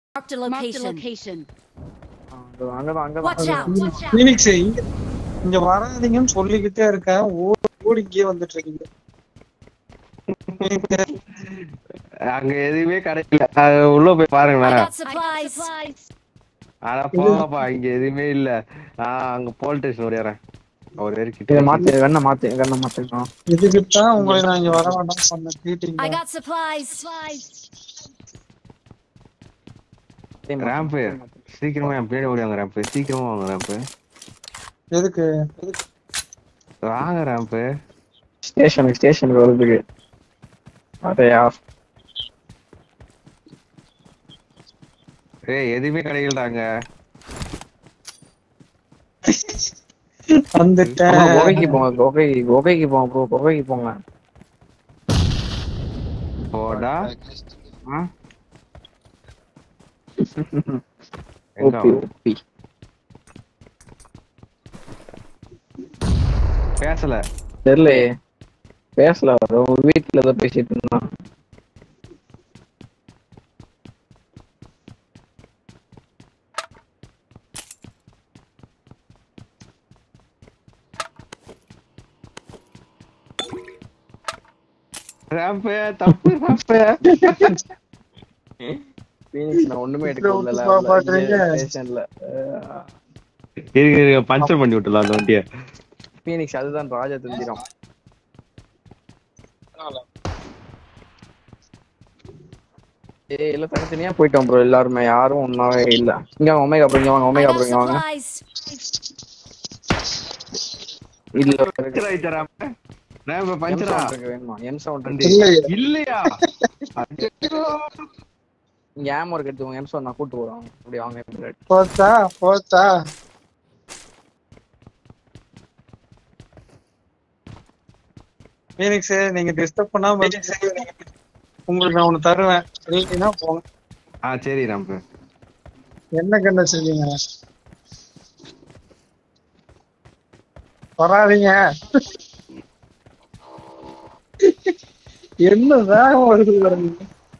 Marked a location. அங்கதான் அங்கதான் அங்கதான் Watch out! Watch out! Phoenix இங்க இங்க வராதீங்கன்னு சொல்லிக்கிட்டே இருக்கேன் ஓடி ஓடி இங்கே வந்துட்டு இருக்கீங்க அங்க எதுவுமே கிடைக்கல அது உள்ள போய் I பாருங்களேன் got supplies. ஆனா போங்கப்பா இங்க எதுவுமே இல்ல நான் அங்க போலீஸ் ஸ்டேஷன் ஓடிறேன் ஒரு இதை வரைக்கும் மாத்து கண்ணை மாத்து கண்ணை மாத்துக்கணும் இதுக்கு தான் உங்களை நான் இங்க வர வேண்டாம் சொன்னேன் meeting I got supplies. Ramp சீக்கிரமா என் பின்னாடி ஓடிவாங்க ரேம்பு சீக்கிரமா வாங்க ரேம்பு எதுக்கு வாங்க ரேம்பு ஸ்டேஷனுக்கு ஸ்டேஷனுக்கு வருதுக்கு அதையா ஏய் எதுவுமே கிடைக்கலடாங்க வந்துட்டேன் அப்புறம் குகைக்கு போங்க குகை குகைக்கு போங்க ப்ரோ குகைக்கு போங்க போடா ஆ? எங்க ஓபி அவன்? ஓபி பேசல தெரியலையே பேசல அவர் வீட்டுல ஏதோ பேசிட்டு இருந்தான் ரேம்பு தப்பு ரேம்பு பீனிக்ஸ் நான் ஒண்ணுமே எடுக்க இப்படி முடியல விட்டு பாக்குறீங்க? ஸ்டேஷன்ல இருக்கு இருக்கு பஞ்சர் பண்ணி விட்டுலாம் அந்த வண்டியை பீனிக்ஸ் அதுதான் ராஜா தந்திரம் ஏய் இல்ல தனித்தனியா போயிட்டோம் ப்ரோ எல்லாருமே யாரும் ஒன்னாவே இல்ல இங்க வாங்க ஒமேகா ப்ரோ இங்க வாங்க I ஒமேகா got ப்ரோ இங்க வாங்க supplies. இல்ல பஞ்சர் ஆயிட்டா ரேம்பு ரேம்பு எம் பஞ்சரா சவுண்ட் இருக்கு வேணுமா எம் சவுண்ட் வண்டி. இருக்கு இல்லையே. இல்லையா அச்சச்சோ. இங்க ஏம் ஒர்க் எடுத்துக்கோங்க எம் சவுண்ட் நான் கூட்டு போறோம் அப்படி வாங்க M ரெட். போச்சா போச்சா பீனிக்ஸ் நீங்க டிஸ்டர்ப் பண்ணாம இருந்தீங்க. உங்களுக்கு நான் ஒண்ணு தருவேன் இல்லைன்னா போங்க ஆ சரி ரேம்பு என்ன கண்ணு வச்சிருக்கீங்க வராதீங்க என்ன வேகம் வருது பாருங்க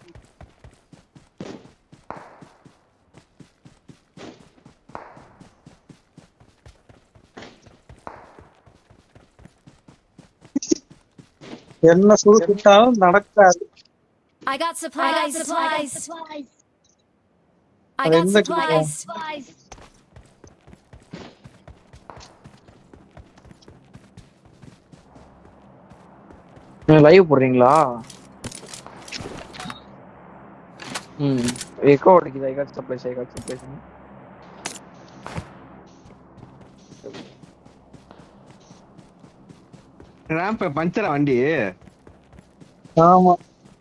என்ன சுருக்கிட்டாலும் நடக்காது I got supplies. I got supplies. I அது got எந்த supplies. நீங்க லைவ் போடுறீங்களா ம் எக்கோ அடிக்குது I got supplies I got supplies ramp பஞ்சரா வண்டி ஆமா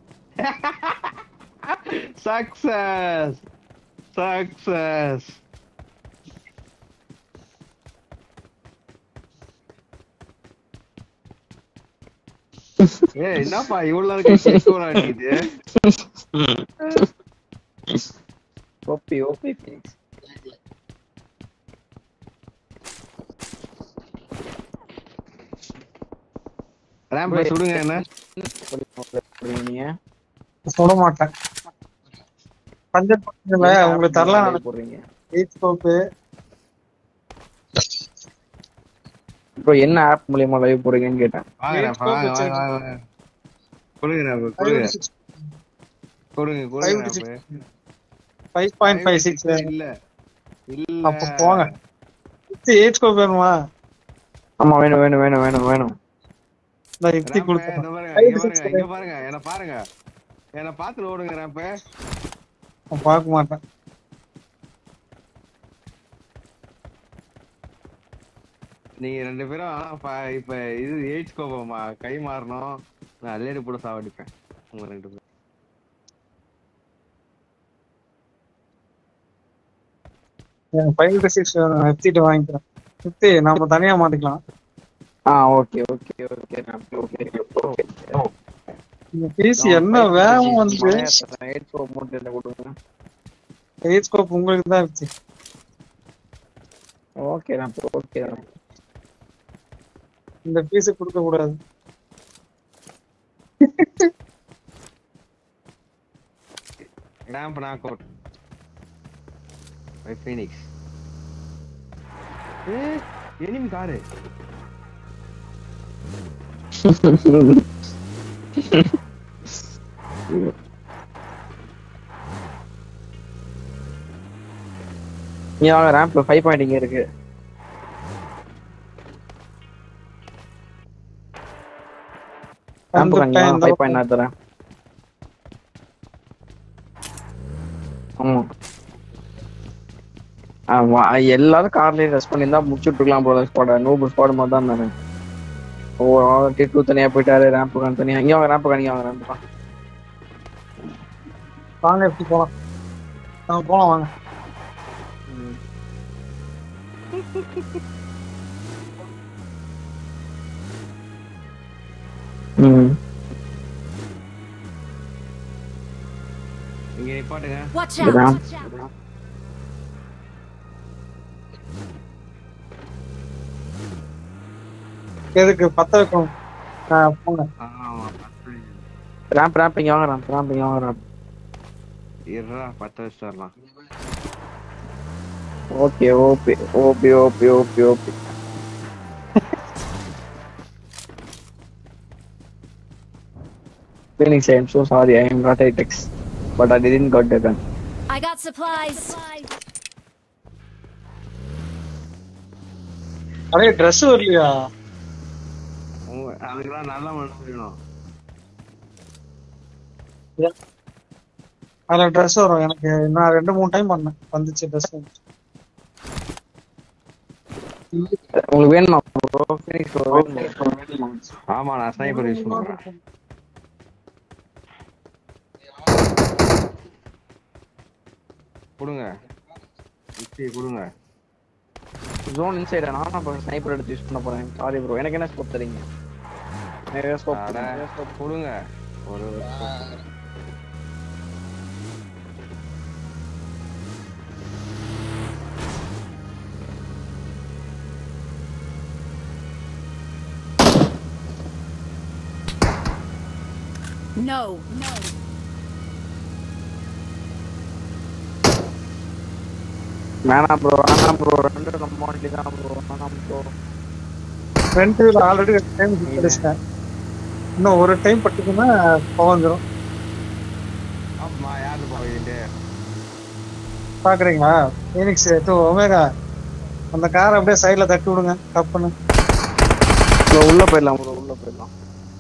சக்சஸ் சக்சஸ் ஏய் என்னப்பா இவ்வளவு நேரம் கழிச்சு அடிக்குது ஓபி ஓபி ஃபீனிக்ஸ் ரேம்பு சுடுங்க என்ன நீங்க சொல்ல மாட்டேன் பஞ்சர் பண்ணுங்க உங்களுக்கு தரலாம் live போடுறீங்க எயிட் ஸ்கோப்பு ப்ரோ என்ன ஆப் மூலியமா லைவ் போடுறீங்கன்னு கேட்டேன் வாங்க ரேம்பு, வாங்க வாங்க வாங்க வாங்க. கொடுங்க ரேம்பு கொடுங்க கொடுங்க கொடுங்க ramp five point five six இல்ல இல்ல அப்ப போங்க எயிட் ஸ்கோப் வேணுமா ஆமா வேணும் வேணும் வேணும் வேணும் வேணும் இந்த யுக்தி ரேம்பு, கொடுத்தேன் இந்த பாருங்க, Five இங்க six பாருங்க, இங்க பாருங்க, என்ன பாருங்க. என்ன பாத்துட்டு ஓடுங்க ரேம்பு. நான் பார்க்க மாட்டேன் நீங்க ரெண்டு பேரும் ஆனா ப- இப்ப இது எயிட் கோபமா கை மாறணும் நான் லேடி போட சாவடிப்பேன் உங்க ரெண்டு பேரும் எனக்கு ஃபைவ் சிக்ஸ் வேணும் ஃபிஃப்டிட்டு வாங்கிக்கிறேன் ஃபிஃப்டி நாம தனியா மாத்திக்கலாம் ஆ ஓகே ஓகே ஓகே ஓகே இந்த பிசி என்ன வேகம் வந்து எயிட் ப்ரோ மூட்டு என்ன கொடுங்க எயிட் ஸ்கோப் உங்களுக்கு தான் இருந்துச்சு ஓகே தான் ஓகே தான் இந்த பீஸ் கொடுக்க கூடாது ramp knock out by Phoenix ஏ எனிமி காரு இங்க வாங்க ரேம்ப்ல ஃபைவ் பாயிண்ட் இங்க இருக்கு ரேம்ப் வாங்க வந்துட்டேன், இந்த ஃபைவ் பக்கம். பாயிண்ட் நான் தரேன் ஆமா ஆமா எல்லாரும் கார்லயே ரெஸ்ட் பண்ணியிருந்தா முடிச்சுட்டு இருக்கலாம் போல ஸ்பாட நூறு ஸ்பாட் மாதிரி தான் நானு ஓ டிட்டு தனியா போயிட்டாரு ரேம்ப் கான் தனியா இங்க வாங்க ரேம்ப் கான் இங்க வாங்க ரேம்ப் வாங்க எப்படி போலாம் நம்ம போலாம் வாங்க ம் இங்க நிப்பாட்டுங்க Watch Get down. out! எதுக்கு பத்த வைக்கணும் ஆ, போங்க ஆமா பத்து ரேம்ப் ரேம்ப் இங்க வாங்க ரேம்ப் ரேம்ப் இங்க வாங்க ரேம்ப் இருடா பத்து வச்சுட்டு வரலாம் okay OP OP OP OP OP Phoenix, I am so sorry. I am not a text, but I didn't got the gun. I got supplies. அதே ட்ரெஸ் வரலையா உங்க அதுக்கெல்லாம் நல்ல மனசு வேணும் அதுல ட்ரெஸ் வரும் எனக்கு நான் ரெண்டு மூணு டைம் பண்ணேன் வந்துச்சு ட்ரெஸ் உங்களுக்கு வேணுமா bro? Phoenix bro, வேணுமா? ஆமா நான் ஸ்னைப்பர் யூஸ் பண்றேன் கொடுங்க இப்படி கொடுங்க Zone inside ஆ? நானும் அப்ப sniper எடுத்து யூஸ் பண்ண போறேன் சாரி ப்ரோ எனக்கு என்ன ஸ்கோப் தரீங்க நிறைய ஸ்கோப் அட, கொடுங்க ஒரு No, no. வேணாம் ப்ரோ வேணாம் ப்ரோ ரெண்டு நம்ம வண்டி தான் ப்ரோ வேணாம் ப்ரோ ஃப்ரண்ட் வீல் ஆல்ரெடி ரெண்டு டைம் அடிச்சிட்டேன் இன்னும் ஒரு டைம் பட்டுக்குன்னா பவந்துரும் ஆமா யாரு போயிட்டு பாக்குறீங்களா ஃபீனிக்ஸ் டூ ஒமேகா அந்த காரை அப்படியே சைடுல தட்டி விடுங்க தப்புன்னு ப்ரோ உள்ள போயிடலாம் ப்ரோ உள்ள போயிடலாம்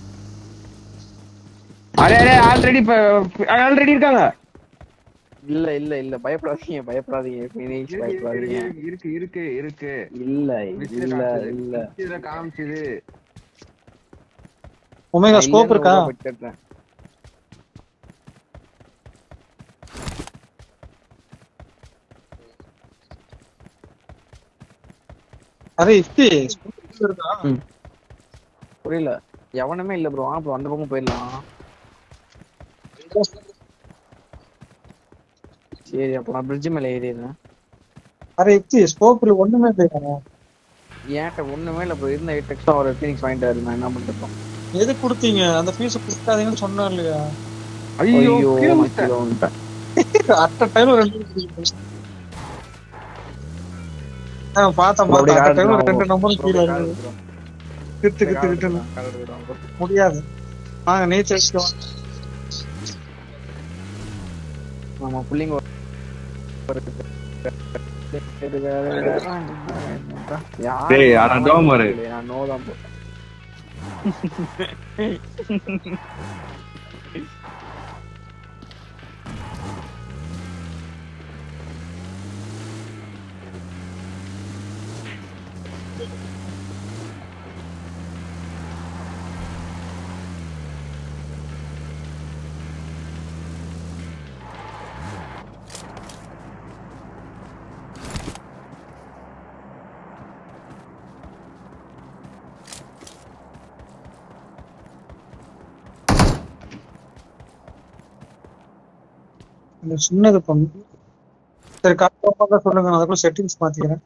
அரே அரே ஆல்ரெடி ஆல்ரெடி இருக்காங்க இல்ல இல்ல இல்ல பயப்படாதீங்க பயப்படாதீங்க Phoenix பயப்படாதீங்க இருக்கு இருக்கு இருக்கு இல்ல விசில இல்ல காமிச்சது இல்ல விசில காமிச்சது ஒமேகா நான் ஸ்கோப் இல்லைன்னு இருக்கா உள்ள போய் கேட்டேன். அரே இப்படி scope இருக்கா புரியல எவனுமே இல்ல ப்ரோ ப்ரோ அந்த பக்கம் போயிடலாம் சரி அப்ப நான் பிரிட்ஜ் மேல ஏறிடுறேன் அரே இப்படி ஸ்கோப்ல ஒண்ணுமே இல்லையா ஏன்ட்ட ஒண்ணுமே இல்ல ப்ரோ இருந்த எயிட் எக்ஸ்ட்ரா ஒரு ஃபீனிக்ஸ் வாங்கிட்டாரு நான் என்ன பண்ணிருப்போம் எது கொடுத்தீங்க அந்த ஃபீஸ் கொடுக்காதீங்கன்னு சொன்னா இல்லையா ஐயோ ஐயோ கீழே நான் விழுந்துட்டேன். கீழே வந்துட்டேன். அட்ட டைம் ரெண்டு ஆ பார்த்தேன் bro, அப்படியே பார்த்தேன் அட்ட டைம் கால் ரெண்டு நம்பரும் bro, கீழே கால் இருக்கு bro. கிட்டு கிட்டு கால் கிட்டுன்னு bro, கால் bro, bro. முடியாது வாங்க நீச்சல் அடிச்சுக்கலாம் நம்ம புள்ளிங்க ஒரு- யாரு டேய், அட டோமரு. நான் no தான் போட்டேன். இந்த சின்னது பண்ணு சரி காப்பா சொல்லுங்க நான் அதுக்குள்ள செட்டிங்ஸ் மாத்திக்கிறேன்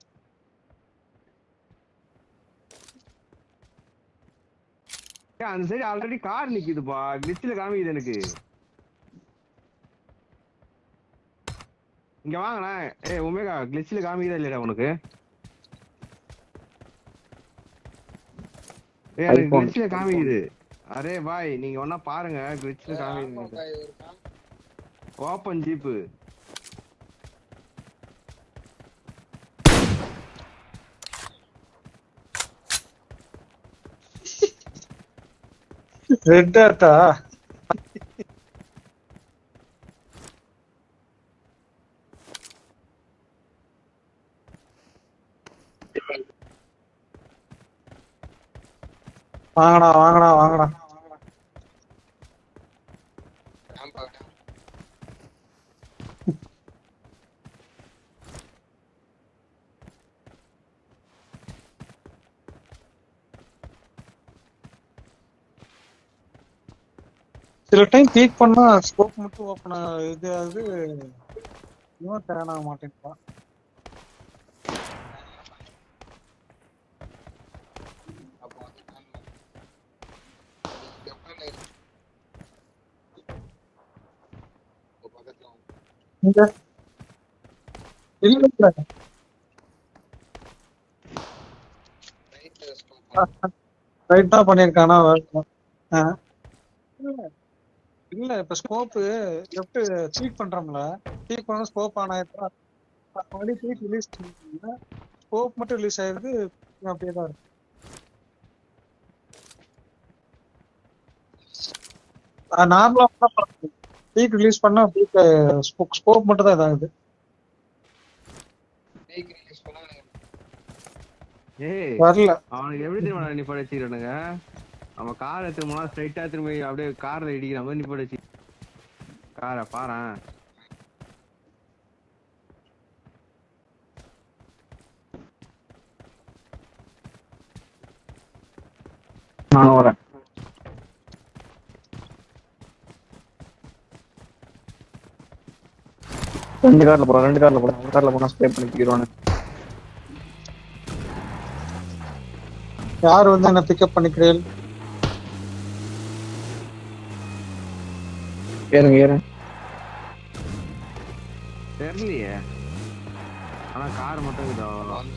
ஏய், அந்த சைடு ஆல்ரெடி கார் நிக்குதுப்பா லிஸ்ட்ல காமிக்குது எனக்கு இங்க வாங்கண்ணா ஏய் ஒமேகா கிளிச்சில காமிக்குதா இல்லையா உனக்கு ஏய் எனக்கு iPhone. கிளிச்சில காமிக்குது அரே பாய் நீங்க ஒன்னா பாருங்க கிளிச்சில காமிக்குது ஓப்பன் ஜீப்பு ரெட் ஆட்டா வாங்கடா வாங்கடா வாங்கடா சில டைம் பீக் பண்ணா ஸ்கோப் மட்டும் ஓப்பன் இது அது இன்னும் டேன் ஆக மாட்டேங்குதா இங்க இல்ல இல்ல ரைட் தான் பண்ணிருக்கானா ஆ. இல்ல இல்ல இப்ப ஸ்கோப் லெஃப்ட் சீட் பண்றோம்ல சீட் பண்ண ஸ்கோப் ஆன் ஆயிடுறா மறுபடியும் சீட் ரிலீஸ் பண்ணீங்கன்னா ஸ்கோப் மட்டும் ரிலீஸ் ஆயிருது அப்படியே தான் இருக்கு நார்மலா சீட் ரிலீஸ் பண்ணா ஸ்கோப் மட்டும் தான் இதாகுது ஏய் வரல அவனுக்கு எப்படி தெரியுமா நிப்பாட வச்சுக்கிறானுங்க அவன் கார் எடுத்து போனா ஸ்ட்ரைட்டா திரும்பி அப்படியே கார்ல இடிக்கிற மாதிரி நிப்பாட வச்சு காரை பாறேன் நானும் வரேன் ரெண்டு கார்ல போறோம் ரெண்டு கார்ல போறோம் ஒரு கார்ல போனா ஸ்ப்ரே பண்ணி தூக்கிடுவானு யார் வந்து என்ன பிக்கப் பண்ணிக்கிறேன் ஏறுங்க ஏறுங்க தெரியலையே ஆனா கார் மட்டும் இதோ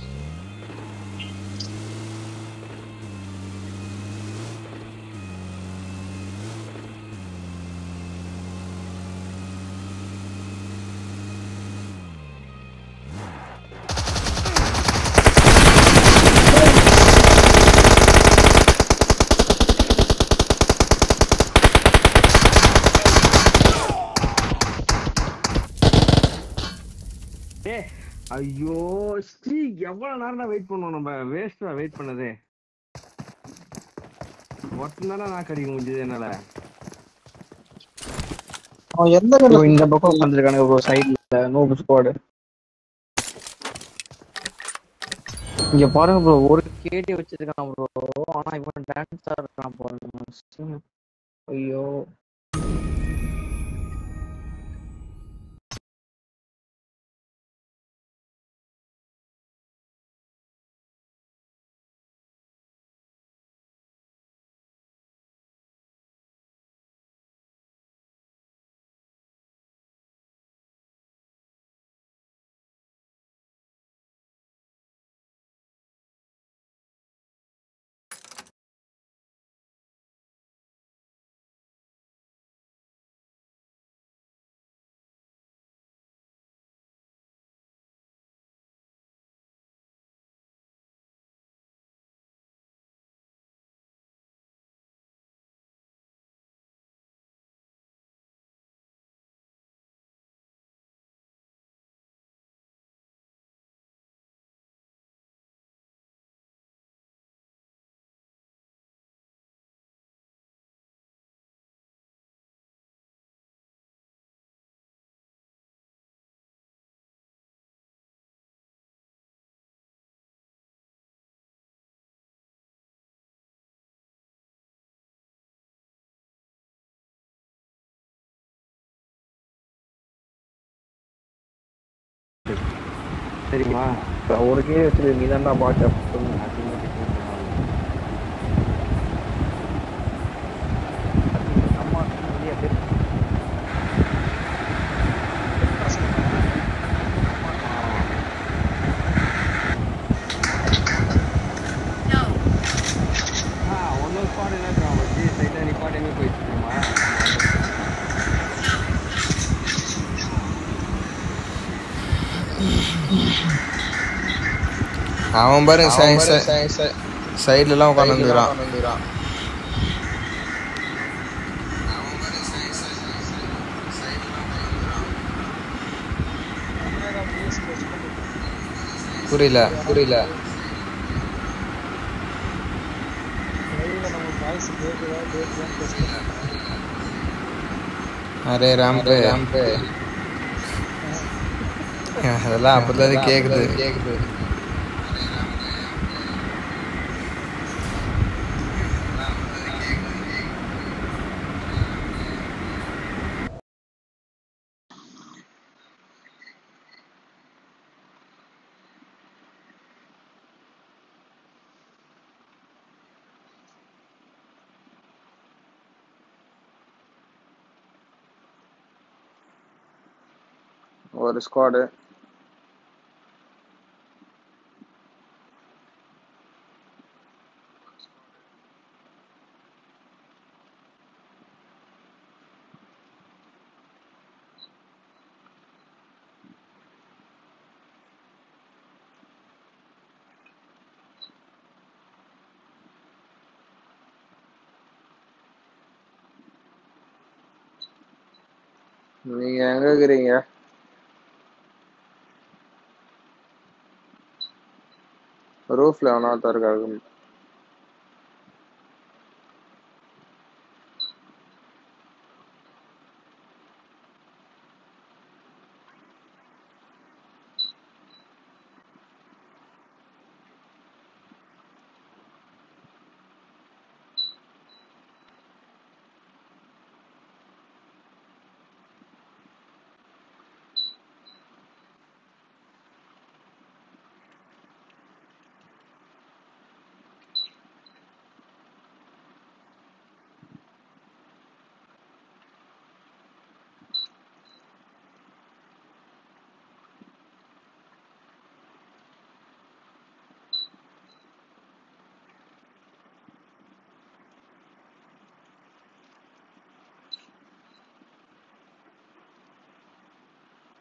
ஏ ஐயோ ஸ்ரீ எவ்வளவு நேரம் தான் வெயிட் பண்ணுவோம் நம்ம வேஸ்டா வெயிட் பண்ணதே ஒருத்தன் தானே நான் கடிக்க முடிஞ்சது என்னால அவன் எந்த ப்ரோ கலர் இந்த பக்கம் உட்காந்துருக்கானுங்க ப்ரோ சைடுல நோபு ஸ்குவாடு இங்க பாருங்க ப்ரோ ஒரு கேடி வச்சிருக்கான் ப்ரோ ஆனா இவன் டான்ஸா இருக்கான் பாருங்க ஐயோ தெரியுமா ஒரு கேடி வச்சிருக்கு நீ தான்டா பாக்க அவன் பாருங்க சைட்லலாம் உட்காந்து வந்துக்கிறான் புரியல புரியல நம்ம வாய்ஸ் கேட்குதா கேட்குதான்னு பேசுகிறேன் அரே ராம்பு ராம்பு அதெல்லாம் அப்பதான் கேக்குது கேக்குது ஒரு ஸ்குவாடு நீங்க எங்க இருக்கிறீங்க ரூஃப்ல எவனா ஒருத்தன் இருக்காரு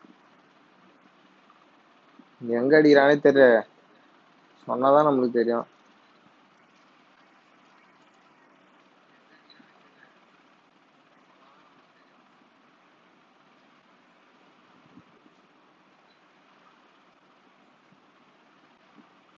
எங்க அடிக்கிறானே தெரியல சொன்னாதான் நம்மளுக்கு தெரியும்